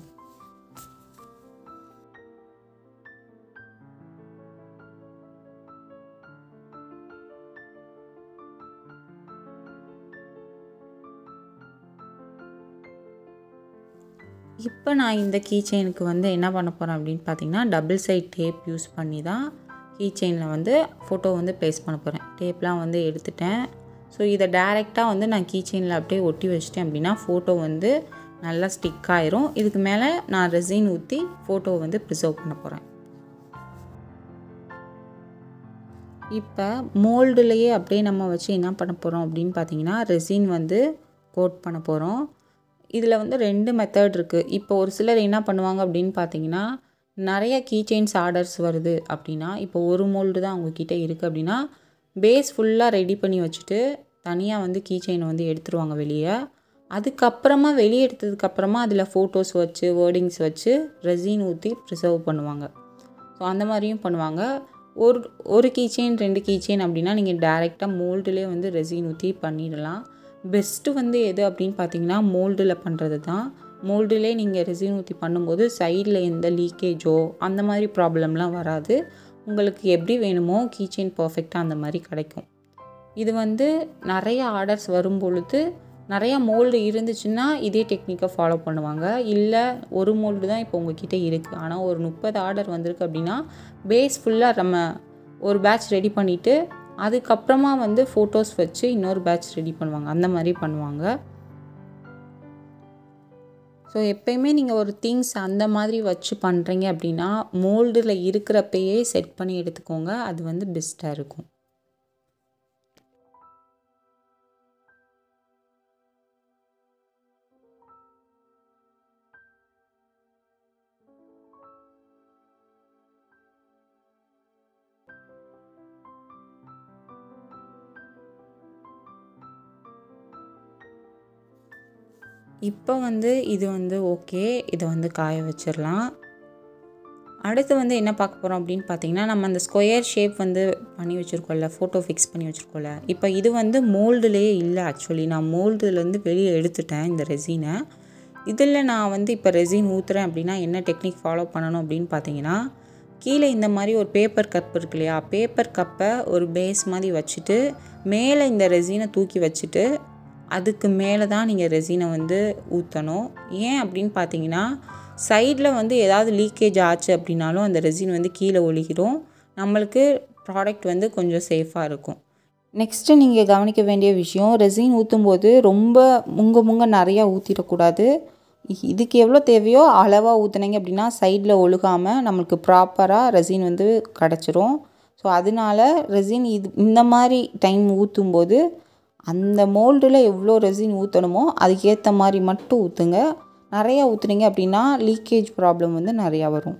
இப்போ நான் இந்த கீ செயினுக்கு வந்து என்ன பண்ண போகிறேன் அப்படின்னு பார்த்தீங்கன்னா டபுள் சைட் டேப் யூஸ் பண்ணி தான் கீ செயினில் வந்து ஃபோட்டோ வந்து ப்ளேஸ் பண்ண போகிறேன் டேப்லாம் வந்து எடுத்துட்டேன் ஸோ இதை டைரெக்டாக வந்து நான் கீ செயினில் அப்படியே ஒட்டி வச்சிட்டேன் அப்படின்னா ஃபோட்டோ வந்து நல்லா ஸ்டிக் ஆயிரும் இதுக்கு மேலே நான் ரெசின் ஊற்றி ஃபோட்டோவை வந்து ப்ரிசர்வ் பண்ண போகிறேன் இப்போ மோல்டுலேயே அப்படியே நம்ம வச்சு என்ன பண்ண போகிறோம் அப்படின்னு பார்த்தீங்கன்னா ரெசின் வந்து கோட் பண்ண போகிறோம் இதில் வந்து ரெண்டு மெத்தட் இருக்குது இப்போ ஒரு சிலர் என்ன பண்ணுவாங்க அப்படின்னு பார்த்தீங்கன்னா நிறைய கீ செயின்ஸ் ஆர்டர்ஸ் வருது அப்படின்னா இப்போ ஒரு மோல்டு தான் அவங்கக்கிட்ட இருக்குது அப்படின்னா பேஸ் ஃபுல்லாக ரெடி பண்ணி வச்சுட்டு தனியாக வந்து கீ செயினை வந்து எடுத்துருவாங்க வெளியே அதுக்கப்புறமா வெளியே எடுத்ததுக்கப்புறமா அதில் ஃபோட்டோஸ் வச்சு வேர்டிங்ஸ் வச்சு ரெசின் ஊற்றி ப்ரிசர்வ் பண்ணுவாங்க ஸோ அந்த மாதிரியும் பண்ணுவாங்க ஒரு ஒரு கீ செயின் ரெண்டு கீ செயின் அப்படின்னா நீங்கள் டேரெக்டாக மோல்டுலேயே வந்து ரெசின் ஊற்றி பண்ணிடலாம் பெஸ்ட்டு வந்து எது அப்படின்னு பார்த்தீங்கன்னா மோல்டில் பண்ணுறது தான் மோல்டுலே நீங்கள் ரெசின் ஊற்றி பண்ணும்போது சைடில் எந்த லீக்கேஜோ அந்த மாதிரி ப்ராப்ளம்லாம் வராது உங்களுக்கு எப்படி வேணுமோ கீச்செயின் பர்ஃபெக்டாக அந்த மாதிரி கிடைக்கும் இது வந்து நிறைய ஆர்டர்ஸ் வரும் பொழுது நிறையா மோல்டு இருந்துச்சுன்னா இதே டெக்னிக்கை ஃபாலோ பண்ணுவாங்க இல்லை ஒரு மோல்டு தான் இப்போ உங்ககிட்ட இருக்குது ஆனால் ஒரு முப்பது ஆர்டர் வந்திருக்கு அப்படின்னா பேஸ் ஃபுல்லாக நம்ம ஒரு பேட்ச் ரெடி பண்ணிவிட்டு அதுக்கப்புறமா வந்து ஃபோட்டோஸ் வச்சு இன்னொரு பேட்ச் ரெடி பண்ணுவாங்க அந்த மாதிரி பண்ணுவாங்க ஸோ எப்பயுமே நீங்கள் ஒரு திங்ஸ் அந்த மாதிரி வச்சு பண்ணுறீங்க அப்படின்னா மோல்டில் இருக்கிறப்பயே செட் பண்ணி எடுத்துக்கோங்க அது வந்து பெஸ்ட்டாக இருக்கும் இப்போ வந்து இது வந்து ஓகே இதை வந்து காய வச்சிடலாம் அடுத்து வந்து என்ன பார்க்க போகிறோம் அப்படின்னு பார்த்தீங்கன்னா நம்ம அந்த ஸ்கொயர் ஷேப் வந்து பண்ணி வச்சுருக்கோம்ல ஃபோட்டோ ஃபிக்ஸ் பண்ணி வச்சுருக்கோம்ல இப்போ இது வந்து மோல்டுலேயே இல்லை ஆக்சுவலி நான் மோல்டுலேருந்து வெளியே எடுத்துட்டேன் இந்த ரெசினை இதில் நான் வந்து இப்போ ரெசின் ஊற்றுறேன் அப்படின்னா என்ன டெக்னிக் ஃபாலோ பண்ணணும் அப்படின்னு பார்த்தீங்கன்னா கீழே இந்த மாதிரி ஒரு பேப்பர் கப் இருக்கு இல்லையா பேப்பர் கப்பை ஒரு பேஸ் மாதிரி வச்சுட்டு மேலே இந்த ரெசினை தூக்கி வச்சுட்டு அதுக்கு மேலே தான் நீங்கள் ரெசினை வந்து ஊற்றணும் ஏன் அப்படின்னு பார்த்தீங்கன்னா சைடில் வந்து ஏதாவது லீக்கேஜ் ஆச்சு அப்படின்னாலும் அந்த ரெசின் வந்து கீழே ஒழுகிடும் நம்மளுக்கு ப்ராடக்ட் வந்து கொஞ்சம் சேஃபாக இருக்கும் நெக்ஸ்ட்டு நீங்கள் கவனிக்க வேண்டிய விஷயம் ரெசின் ஊற்றும்போது ரொம்ப முங்க முங்க நிறையா ஊற்றிடக்கூடாது இதுக்கு எவ்வளோ தேவையோ அளவாக ஊற்றுனீங்க அப்படின்னா சைடில் ஒழுகாமல் நம்மளுக்கு ப்ராப்பராக ரெசின் வந்து கிடச்சிரும் ஸோ அதனால ரெசின் இது இந்த மாதிரி டைம் ஊற்றும்போது அந்த மோல்டில் எவ்வளோ ரெசின் ஊற்றணுமோ அதுக்கேற்ற மாதிரி மட்டும் ஊற்றுங்க நிறையா ஊற்றுனீங்க அப்படின்னா லீக்கேஜ் ப்ராப்ளம் வந்து நிறையா வரும்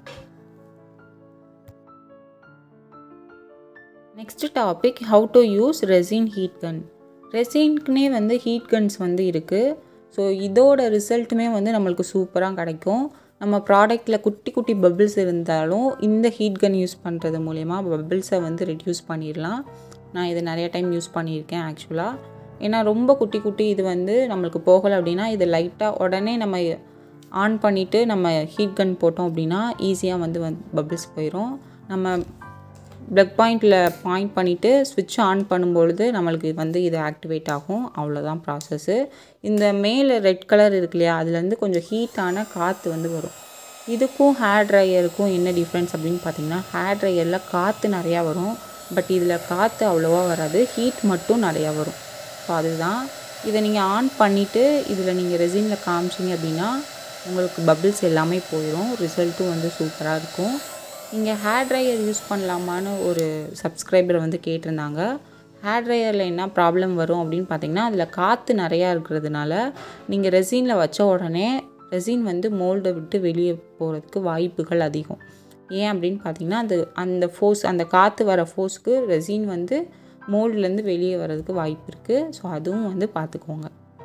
next topic how to use resin heat gun ரெசின்க்குனே வந்து ஹீட் கன்ஸ் வந்து இருக்குது ஸோ இதோட ரிசல்ட்டுமே வந்து நம்மளுக்கு சூப்பராக கிடைக்கும் நம்ம ப்ராடக்டில் குட்டி குட்டி பபிள்ஸ் இருந்தாலும் இந்த ஹீட் கன் யூஸ் பண்ணுறது மூலயமா பபிள்ஸை வந்து ரெடியூஸ் பண்ணிடலாம் நான் இதை நிறைய டைம் யூஸ் பண்ணியிருக்கேன் ஆக்சுவலாக ஏன்னா ரொம்ப குட்டி குட்டி இது வந்து நம்மளுக்கு போகலை அப்படின்னா இது லைட்டாக உடனே நம்ம ஆன் பண்ணிவிட்டு நம்ம ஹீட் கன் போட்டோம் அப்படின்னா ஈஸியாக வந்து வந்து பபிள்ஸ் போயிடும் நம்ம ப்ளக் பாயிண்டில் பாயிண்ட் பண்ணிவிட்டு ஸ்விட்ச் ஆன் பண்ணும்பொழுது நம்மளுக்கு வந்து இது ஆக்டிவேட் ஆகும் அவ்வளோதான் ப்ராசஸ்ஸு இந்த மேலே ரெட் கலர் இருக்கு இல்லையா அதுலேருந்து கொஞ்சம் ஹீட்டான காற்று வந்து வரும் இதுக்கும் ஹேர் ட்ரையருக்கும் என்ன டிஃப்ரென்ஸ் அப்படின்னு பார்த்தீங்கன்னா ஹேர் ட்ரையரில் காற்று நிறையா வரும் பட் இதில் காற்று அவ்வளோவா வராது ஹீட் மட்டும் நிறையா வரும் ஸோ அதுதான் இதை நீங்கள் ஆன் பண்ணிவிட்டு இதில் நீங்கள் ரெசினில் காமிச்சிங்க அப்படின்னா உங்களுக்கு பபிள்ஸ் எல்லாமே போயிடும் ரிசல்ட்டும் வந்து சூப்பராக இருக்கும் நீங்கள் ஹேர் ட்ரையர் யூஸ் பண்ணலாமான்னு ஒரு சப்ஸ்கிரைபர் வந்து கேட்டிருந்தாங்க ஹேர் ட்ரையரில் என்ன ப்ராப்ளம் வரும் அப்படின்னு பார்த்தீங்கன்னா அதில் காற்று நிறையா இருக்கிறதுனால நீங்கள் ரெசினில் வச்ச உடனே ரெசின் வந்து மோல்டை விட்டு வெளியே போகிறதுக்கு வாய்ப்புகள் அதிகம் ஏன் அப்படின்னு பார்த்தீங்கன்னா அது அந்த ஃபோர்ஸ் அந்த காற்று வர ஃபோர்ஸ்க்கு ரெசின் வந்து மோல்ட்லேருந்து வெளியே வர்றதுக்கு வாய்ப்பு இருக்குது ஸோ அதுவும் வந்து பார்த்துக்கோங்க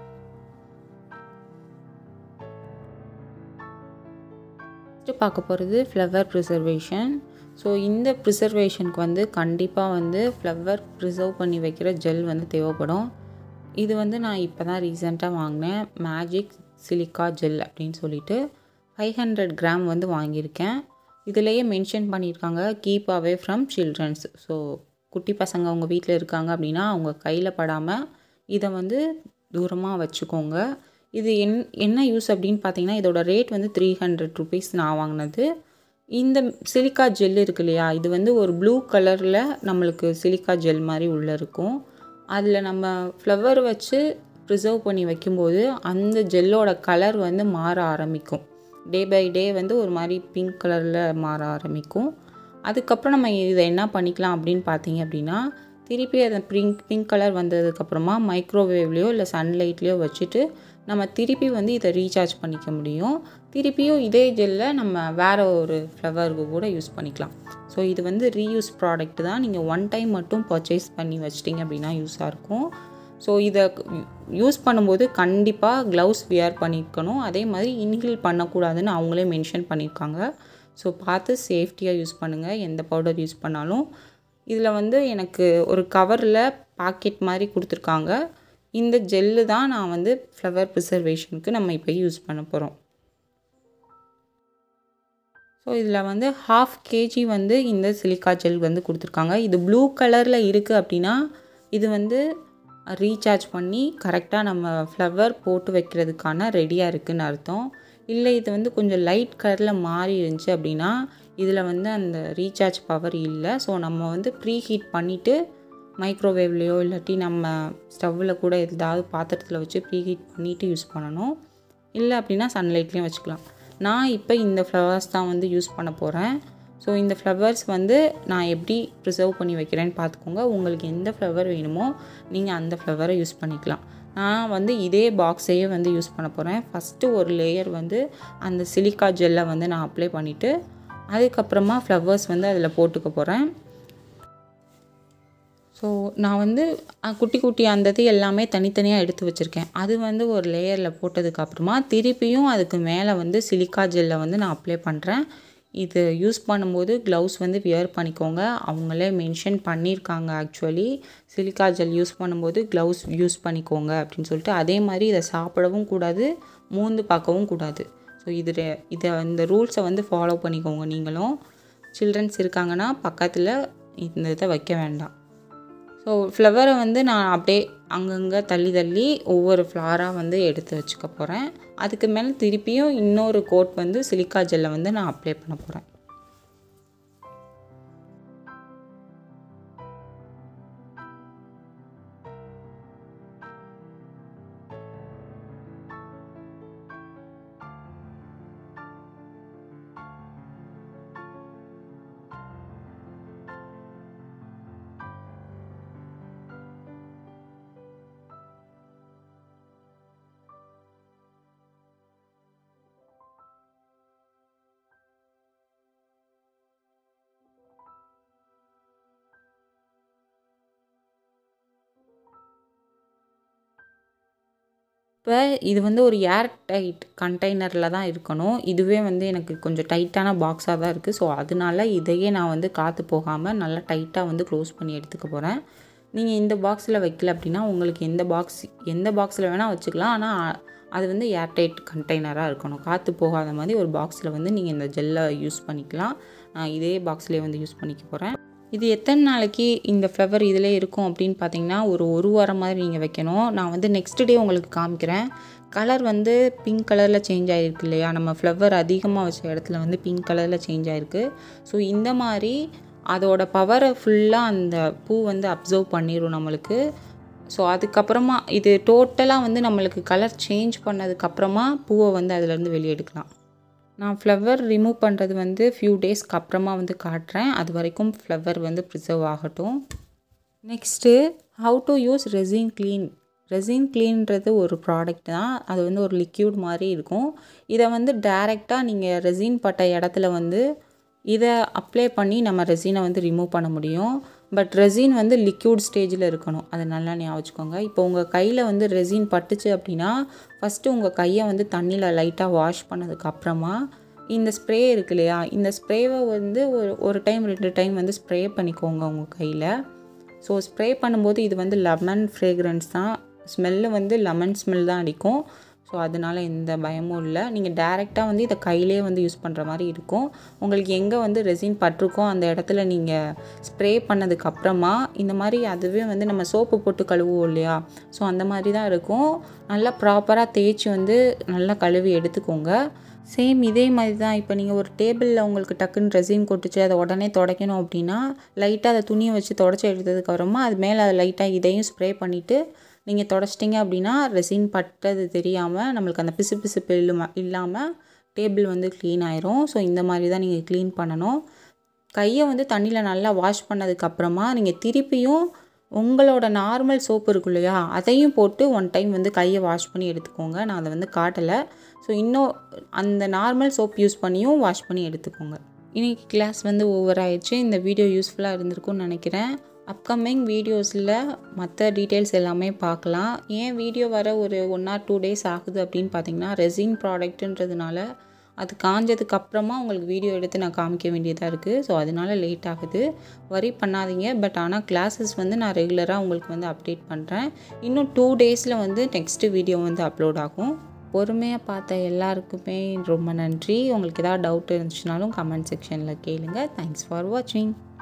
நெக்ஸ்ட்டு பார்க்க போகிறது ஃப்ளவர் ப்ரிசர்வேஷன் ஸோ இந்த ப்ரிசர்வேஷனுக்கு வந்து கண்டிப்பாக வந்து ஃப்ளவர் ப்ரிசர்வ் பண்ணி வைக்கிற ஜெல் வந்து தேவைப்படும் இது வந்து நான் இப்போ தான் ரீசெண்டாக வாங்கினேன் மேஜிக் சிலிக்கா ஜெல் அப்படின்னு சொல்லிட்டு ஃபைவ் ஹண்ட்ரட் கிராம் வந்து வாங்கியிருக்கேன் இதுலேயே மென்ஷன் பண்ணியிருக்காங்க keep away from children's so குட்டி பசங்க அவங்க வீட்டில் இருக்காங்க அப்படின்னா அவங்க கையில் படாமல் இதை வந்து தூரமாக வச்சுக்கோங்க இது என் என்ன யூஸ் அப்படின்னு பார்த்தீங்கன்னா இதோட ரேட் வந்து த்ரீ ஹண்ட்ரட் ருபீஸ் நான் வாங்கினது இந்த சிலிக்கா ஜெல் இருக்கு இல்லையா இது வந்து ஒரு ப்ளூ கலரில் நம்மளுக்கு சிலிக்கா ஜெல் மாதிரி உள்ளே இருக்கும் அதில் நம்ம ஃப்ளவர் வச்சு ப்ரிசர்வ் பண்ணி வைக்கும்போது அந்த ஜெல்லோட கலர் வந்து மாற ஆரம்பிக்கும் டே பை டே வந்து ஒரு மாதிரி பிங்க் கலரில் மாற ஆரம்பிக்கும் அதுக்கப்புறம் நம்ம இதை என்ன பண்ணிக்கலாம் அப்படின்னு பார்த்தீங்க அப்படின்னா திருப்பி அதை பிங்க் பிங்க் கலர் வந்ததுக்கப்புறமா மைக்ரோவேவ்லேயோ இல்லை சன்லைட்லேயோ வச்சுட்டு நம்ம திருப்பி வந்து இதை ரீசார்ஜ் பண்ணிக்க முடியும் திருப்பியும் இதே ஜெல்லில் நம்ம வேறு ஒரு ஃப்ளவருக்கு கூட யூஸ் பண்ணிக்கலாம் ஸோ இது வந்து ரீயூஸ் ப்ராடக்ட் தான் நீங்கள் ஒன் டைம் மட்டும் பர்ச்சேஸ் பண்ணி வச்சிட்டிங்க அப்படின்னா யூஸாக இருக்கும் ஸோ இதை யூஸ் பண்ணும்போது கண்டிப்பாக க்ளவுஸ் வியர் பண்ணிக்கணும் அதே மாதிரி இன்ஹில் பண்ணக்கூடாதுன்னு அவங்களே மென்ஷன் பண்ணியிருக்காங்க ஸோ பார்த்து சேஃப்டியாக யூஸ் பண்ணுங்கள் எந்த பவுடர் யூஸ் பண்ணாலும் இதில் வந்து எனக்கு ஒரு கவரில் பாக்கெட் மாதிரி கொடுத்துருக்காங்க இந்த ஜெல்லு தான் நான் வந்து ஃப்ளவர் ப்ரிசர்வேஷனுக்கு நம்ம இப்போ யூஸ் பண்ண போகிறோம் ஸோ இதில் வந்து ஹாஃப் கேஜி வந்து இந்த சிலிக்கா ஜெல் வந்து கொடுத்துருக்காங்க இது ப்ளூ கலரில் இருக்குது அப்படின்னா இது வந்து ரீசார்ஜ் பண்ணி கரெக்டாக நம்ம ஃப்ளவர் போட்டு வைக்கிறதுக்கான ரெடியாக இருக்குதுன்னு அர்த்தம் இல்லை இது வந்து கொஞ்சம் லைட் கலரில் மாறி இருந்துச்சு அப்படின்னா இதில் வந்து அந்த ரீசார்ஜ் பவர் இல்லை ஸோ நம்ம வந்து ப்ரீ ஹீட் பண்ணிவிட்டு மைக்ரோவேவ்லேயோ இல்லாட்டி நம்ம ஸ்டவ்வில் கூட ஏதாவது பாத்திரத்தில் வச்சு ப்ரீ ஹீட் பண்ணிவிட்டு யூஸ் பண்ணணும் இல்லை அப்படின்னா சன்லைட்லேயும் வச்சுக்கலாம் நான் இப்போ இந்த ஃப்ளவர்ஸ் தான் வந்து யூஸ் பண்ண போகிறேன் ஸோ இந்த ஃப்ளவர்ஸ் வந்து நான் எப்படி ப்ரிசர்வ் பண்ணி வைக்கிறேன்னு பார்த்துக்கோங்க உங்களுக்கு எந்த ஃப்ளவர் வேணுமோ நீங்கள் அந்த ஃப்ளவரை யூஸ் பண்ணிக்கலாம் நான் வந்து இதே பாக்ஸையே வந்து யூஸ் பண்ண போகிறேன் ஃபஸ்ட்டு ஒரு லேயர் வந்து அந்த சிலிக்கா ஜெல்லை வந்து நான் அப்ளை பண்ணிவிட்டு அதுக்கப்புறமா ஃப்ளவர்ஸ் வந்து அதில் போட்டுக்க போகிறேன் ஸோ நான் வந்து குட்டி குட்டி அந்த இது எல்லாமே தனித்தனியாக எடுத்து வச்சுருக்கேன் அது வந்து ஒரு லேயரில் போட்டதுக்கப்புறமா திருப்பியும் அதுக்கு மேலே வந்து சிலிக்கா ஜெல்லை வந்து நான் அப்ளை பண்ணுறேன் இது யூஸ் பண்ணும்போது க்ளவுஸ் வந்து வியர் பண்ணிக்கோங்க அவங்களே மென்ஷன் பண்ணியிருக்காங்க ஆக்சுவலி சிலிக்கா ஜெல் யூஸ் பண்ணும்போது க்ளவுஸ் யூஸ் பண்ணிக்கோங்க அப்படின்னு சொல்லிட்டு அதே மாதிரி இதை சாப்பிடவும் கூடாது மூந்து பார்க்கவும் கூடாது ஸோ இது இதை இந்த ரூல்ஸை வந்து ஃபாலோ பண்ணிக்கோங்க நீங்களும் சில்ட்ரன்ஸ் இருக்காங்கன்னா பக்கத்தில் இந்த இதை வைக்க வேண்டாம் ஸோ ஃப்ளவரை வந்து நான் அப்படியே அங்கங்கே தள்ளி தள்ளி ஒவ்வொரு ஃப்ளாராக வந்து எடுத்து வச்சுக்க போகிறேன் அதுக்கு மேலே திருப்பியும் இன்னொரு கோட் வந்து சிலிக்கா ஜெல்லை வந்து நான் அப்ளை பண்ண போகிறேன் இப்போ இது வந்து ஒரு ஏர் டைட் கண்டெய்னரில் தான் இருக்கணும் இதுவே வந்து எனக்கு கொஞ்சம் டைட்டான பாக்ஸாக தான் இருக்குது ஸோ அதனால இதையே நான் வந்து காற்று போகாமல் நல்லா டைட்டாக வந்து க்ளோஸ் பண்ணி எடுத்துக்க போகிறேன் நீங்கள் இந்த பாக்ஸில் வைக்கல அப்படின்னா உங்களுக்கு எந்த பாக்ஸ் எந்த பாக்ஸில் வேணால் வச்சுக்கலாம் ஆனால் அது வந்து ஏர் டைட் கண்டெய்னராக இருக்கணும் காற்று போகாத மாதிரி ஒரு பாக்ஸில் வந்து நீங்கள் இந்த ஜெல்லை யூஸ் பண்ணிக்கலாம் நான் இதே பாக்ஸ்லேயே வந்து யூஸ் பண்ணிக்க போகிறேன் இது எத்தனை நாளைக்கு இந்த ஃப்ளவர் இதில் இருக்கும் அப்படின்னு பார்த்தீங்கன்னா ஒரு ஒரு வாரம் மாதிரி நீங்கள் வைக்கணும் நான் வந்து நெக்ஸ்ட் டே உங்களுக்கு காமிக்கிறேன் கலர் வந்து பிங்க் கலரில் சேஞ்ச் ஆகிருக்கு இல்லையா நம்ம ஃப்ளவர் அதிகமாக வச்ச இடத்துல வந்து பிங்க் கலரில் சேஞ்ச் ஆகிருக்கு ஸோ இந்த மாதிரி அதோட பவரை ஃபுல்லாக அந்த பூ வந்து அப்சர்வ் பண்ணிடும் நம்மளுக்கு ஸோ அதுக்கப்புறமா இது டோட்டலாக வந்து நம்மளுக்கு கலர் சேஞ்ச் பண்ணதுக்கப்புறமா பூவை வந்து அதிலேருந்து வெளியே எடுக்கலாம் நான் ஃப்ளவர் ரிமூவ் பண்ணுறது வந்து ஃபியூ டேஸ்க்கு அப்புறமா வந்து காட்டுறேன் அது வரைக்கும் ஃப்ளவர் வந்து ப்ரிசர்வ் ஆகட்டும் next how to use resin clean resin க்ளீன்றது ஒரு ப்ராடக்ட் தான் அது வந்து ஒரு லிக்யூட் மாதிரி இருக்கும் இதை வந்து டைரெக்டாக நீங்கள் ரெசின் பட்ட இடத்துல வந்து இதை அப்ளை பண்ணி நம்ம ரெசினை வந்து ரிமூவ் பண்ண முடியும் பட் ரெசின் வந்து லிக்யூட் ஸ்டேஜில் இருக்கணும் அதை நல்லா ஞாபகம் வச்சுக்கோங்க இப்போ உங்கள் கையில் வந்து ரெசின் பட்டுச்சு அப்படின்னா ஃபஸ்ட்டு உங்கள் கையை வந்து தண்ணியில் லைட்டாக வாஷ் பண்ணதுக்கப்புறமா இந்த ஸ்ப்ரே இருக்கு இல்லையா இந்த ஸ்ப்ரேவை வந்து ஒரு ஒரு டைம் ரெண்டு டைம் வந்து ஸ்ப்ரே பண்ணிக்கோங்க உங்கள் கையில் ஸோ ஸ்ப்ரே பண்ணும்போது இது வந்து லெமன் ஃப்ரேக்ரன்ஸ் தான் ஸ்மெல்லு வந்து லெமன் ஸ்மெல் தான் அடிக்கும் ஸோ அதனால் எந்த பயமும் இல்லை நீங்கள் டேரெக்டாக வந்து இதை கையிலே வந்து யூஸ் பண்ணுற மாதிரி இருக்கும் உங்களுக்கு எங்கே வந்து ரெசின் பட்டிருக்கோ அந்த இடத்துல நீங்கள் ஸ்ப்ரே பண்ணதுக்கப்புறமா இந்த மாதிரி அதுவே வந்து நம்ம சோப்பு போட்டு கழுவுவோம் இல்லையா ஸோ அந்த மாதிரி தான் இருக்கும் நல்லா ப்ராப்பராக தேய்ச்சி வந்து நல்லா கழுவி எடுத்துக்கோங்க சேம் இதே மாதிரி தான் இப்போ நீங்கள் ஒரு டேபிளில் உங்களுக்கு டக்குன்னு ரெசின் கொட்டுச்சு அதை உடனே துடைக்கணும் அப்படின்னா லைட்டாக அதை துணியை வச்சு தொடச்சி எடுத்ததுக்கப்புறமா அது மேலே அதை லைட்டாக இதையும் ஸ்ப்ரே பண்ணிவிட்டு நீங்கள் தொடச்சிட்டிங்க அப்படின்னா ரெசின் பட்டது தெரியாமல் நம்மளுக்கு அந்த பிசு பிசுப்பு இல்லாம இல்லாமல் டேபிள் வந்து க்ளீன் ஆயிரும் ஸோ இந்த மாதிரி தான் நீங்கள் க்ளீன் பண்ணணும் கையை வந்து தண்ணியில் நல்லா வாஷ் பண்ணதுக்கப்புறமா நீங்கள் திருப்பியும் உங்களோட நார்மல் சோப்பு இருக்கும் இல்லையா அதையும் போட்டு ஒன் டைம் வந்து கையை வாஷ் பண்ணி எடுத்துக்கோங்க நான் அதை வந்து காட்டலை ஸோ இன்னும் அந்த நார்மல் சோப் யூஸ் பண்ணியும் வாஷ் பண்ணி எடுத்துக்கோங்க இன்றைக்கி கிளாஸ் வந்து ஓவர் ஆயிடுச்சு இந்த வீடியோ யூஸ்ஃபுல்லாக இருந்திருக்கும்னு நினைக்கிறேன் அப்கமிங் வீடியோஸில் மற்ற டீட்டெயில்ஸ் எல்லாமே பார்க்கலாம் ஏன் வீடியோ வர ஒரு ஒன் ஆர் டூ டேஸ் ஆகுது அப்படின்னு பார்த்தீங்கன்னா ரெசின் ப்ராடக்ட்டுன்றதுனால அது காஞ்சதுக்கு அப்புறமா உங்களுக்கு வீடியோ எடுத்து நான் காமிக்க வேண்டியதாக இருக்குது ஸோ அதனால லேட் ஆகுது வரி பண்ணாதீங்க பட் ஆனால் கிளாஸஸ் வந்து நான் ரெகுலராக உங்களுக்கு வந்து அப்டேட் பண்ணுறேன் இன்னும் டூ டேஸில் வந்து நெக்ஸ்ட்டு வீடியோ வந்து அப்லோட் ஆகும் பொறுமையாக பார்த்த எல்லாருக்குமே ரொம்ப நன்றி உங்களுக்கு ஏதாவது டவுட் இருந்துச்சுனாலும் கமெண்ட் செக்ஷனில் கேளுங்க தேங்க்ஸ் ஃபார் வாட்சிங்